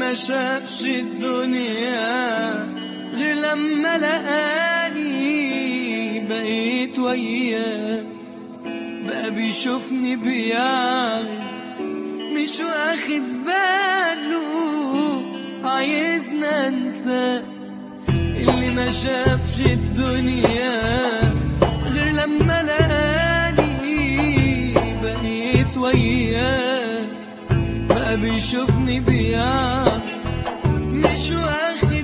ما شافش الدنيا غير لما لقاني بقيت وياه بقى بيشوفني بيعمل مش واخد باله عايزنا انساه اللي ما شافش الدنيا غير لما لقاني بقيت وياه بقى بيشوفني بيعمل مش واخد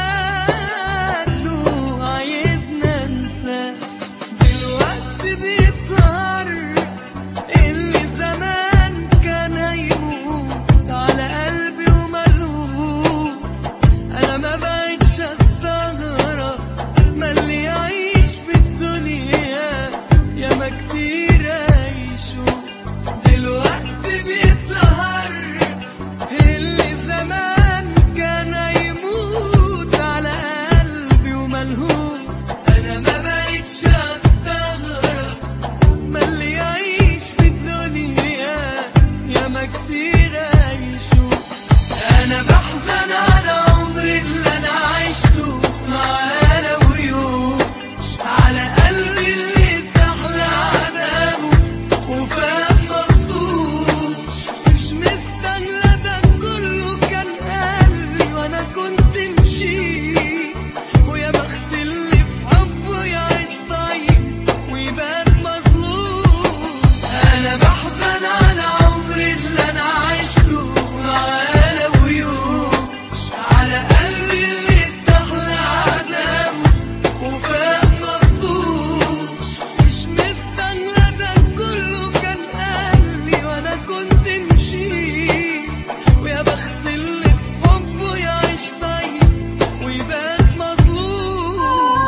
باله عايزنا انساه دلوقتي بيظهر اللي زمان كان هيموت على قلبي وملهوف انا ما بقتش استغرب ما اللي يعيش في الدنيا يا ما كتير يشوف دلوقتي بيظهر اللي زمان كان يموت على قلبي وملهوف انا ما بقتش استغرب ما اللي يعيش في الدنيا يا ما كتير يشوف انا بحزن على عمري اللي انا عشته معاه لو يوم على قلبي اللي استحلى عذابه وفاق مخطوط مش مستاهله ده كله كان قلبي وانا كنت مشيت ويا بخت اللي في حبه يعيش طيب ويبات مظلوم انا بحزن على عمري اللي انا عشته معاه لو يوم على قلبي اللي استحلى عذابه وفاق مخطوط مش مستاهله ده كله كان قلبي وانا كنت مشيت ويا بخت اللي في حبه يعيش طيب ويبات مظلوم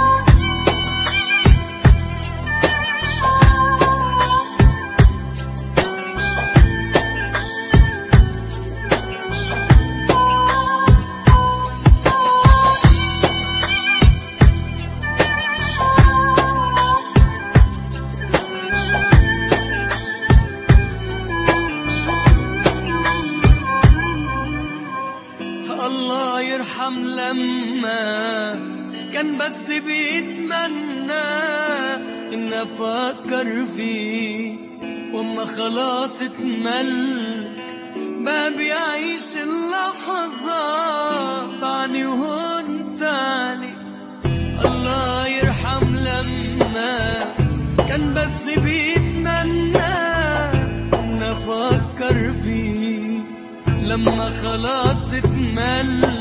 الله يرحم لما كان بس بيتمنى ان افكر فيه واما خلاص اتمل بقى بيعيش اللحظة بعني وهنت عليه الله يرحم لما كان بس بيتمنى ان افكر فيه لما خلاص اتمل